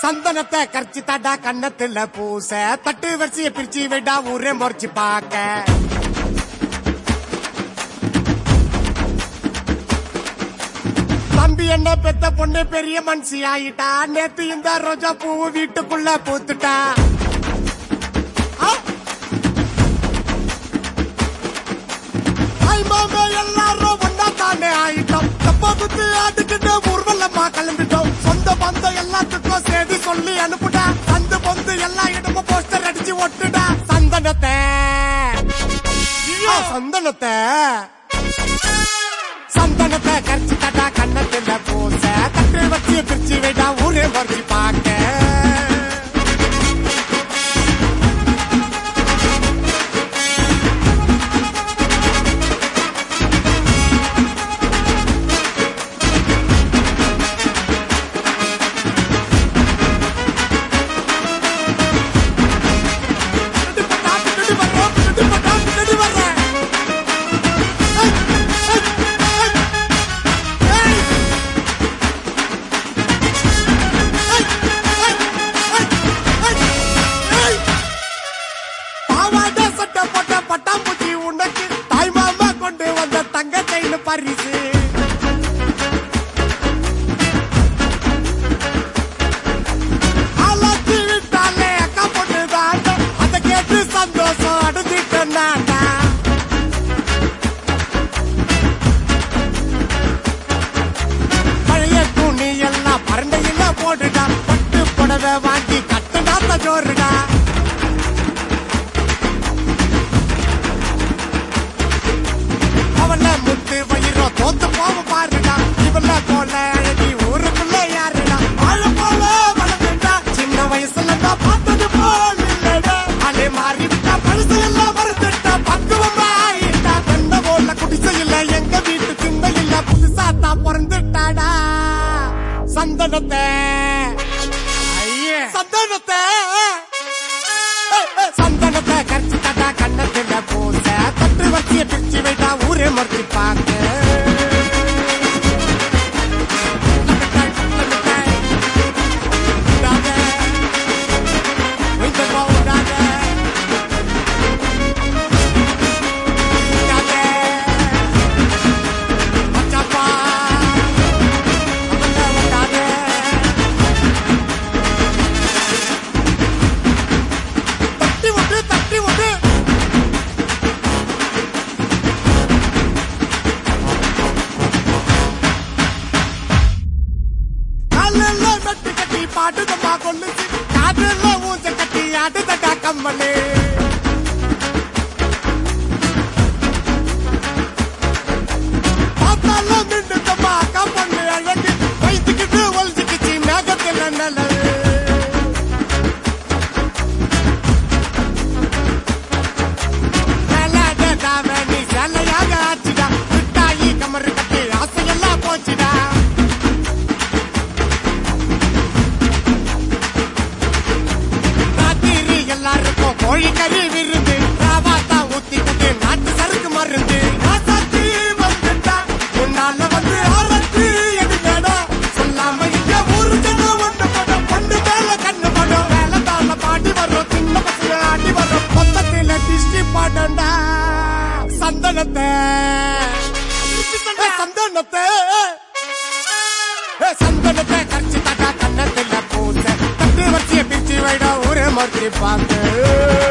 சந்தனத்தை கரைச்சி தாடா கண்ணத்துல பூச தட்டு வரிசைய பிரிச்சு விடா ஊரே முறைச்சு பாக்க தம்பி என்ன பெத்த பொண்ணு பெரிய மனுஷி ஆயிட்டா நேத்து இந்த ரோஜா பூ வீட்டுக்குள்ள பூத்துட்டா ஆ! ஐ மாமே எல்லாரும் ஒன்னா தானே ஆயிட்டோம் தப்பா குத்து ஆட்டுக்கிட்டு ஊர்வலமா கிளம்பிட்டோம் சொந்த பந்தம் எல்லாத்துக்கும் செய்தி சொல்லி அனுப்புடா அந்த பொந்து எல்லா இடமும் போஸ்டர் அடிச்சு ஒட்டுடா சந்தனத்தை ஆ, சந்தனத்தை சந்தனத்தை கரைச்சி தட்டா கண்ணத்துல பூச தட்டு வச்சு பிரிச்சு விடா ஊரே வரைச்சு பார்க்க பாவாடை சட்டை போட்ட பட்டாம்பூச்சி உனக்கு தாய் மாமா கொண்டு வந்த தங்க கைன்னு பரிசு ஆளாக்கி விட்டாலே அக்கா பொண்ணு தாண்ட அதை கேட்டு சந்தோஷம் அடைஞ்சிட்டு நான்டா பழைய துணி எல்லாம் பரண்டையில போடுடா பட்டு புடவை வாங்கி கட்டுடா ஜோருடா அவள முத்து வயிறோ தோத்து போவ பாருடா இவள போல அழகி ஊருக்குள்ள யாருடா வாழ போல வளர்ந்துட்டா சின்ன வயசுல தான் பார்த்தது போல் இல்லடா அலே மாறி விட்டா பழுசு எல்லாம் மறந்துட்டா பக்குவமா ஆயிட்டா கண்ட போல குடிசை இல்ல எங்க வீட்டு சின்ன இல்ல புதுசா தான் பிறந்துட்டாடா சந்தனத்தை ஐயே சந்தனத்தை சந்தனத்தை கரைச்சி தட்டா கண்ணத்துல பூச தட்டு வச்சிய பிரிச்சு வைட்டா ஊரே மறைச்சு பார்க்க தட்டி விட்டு தட்டி விட்டு காலையில மெட்டு கட்டி பாட்டுதம்மா கொல்லுச்சு காதுல ஊஞ்ச கட்டி ஆட்டுதட்டா கம்மலு பார்த்தாலும் நின்றுதம்மா அக்கா பொண்ணு அழகு வைத்துக்கிட்டு ஒழிச்சுக்கிச்சு மேகத்தில் நல்லது நீ சேலையாக ஆச்சுடா மிட்டாயி கமரு கட்டி ஆசையெல்லாம் போச்சுடா ராத்திரி எல்லாருக்கும் கோழிக்கறி விருந்து ராவாத்தா ஊத்திக்கிட்டு நாட்டு சருக்கு மருந்து ராசாத்தி வந்துட்டா உன்னால வந்து ஆரத்தி எடுக்கடா சொல்லாம இங்க ஊரு ஜனம் ஒண்ணு படம் பொண்ணு மேல கண்ணு படம் வேலை தான பாடி வரும் சின்ன பசங்க ஆடி வரும் மொத்தத்தில டிஸ்டி பாடண்டா சந்தனத்தை ஏய், சந்தனத்தை ஏய், சந்தனத்தை கரைச்சி தட்டா கண்ணத்துல பூச தட்டு வச்சிய பிரிச்சு வைடா ஊரே மறுத்து பார்த்து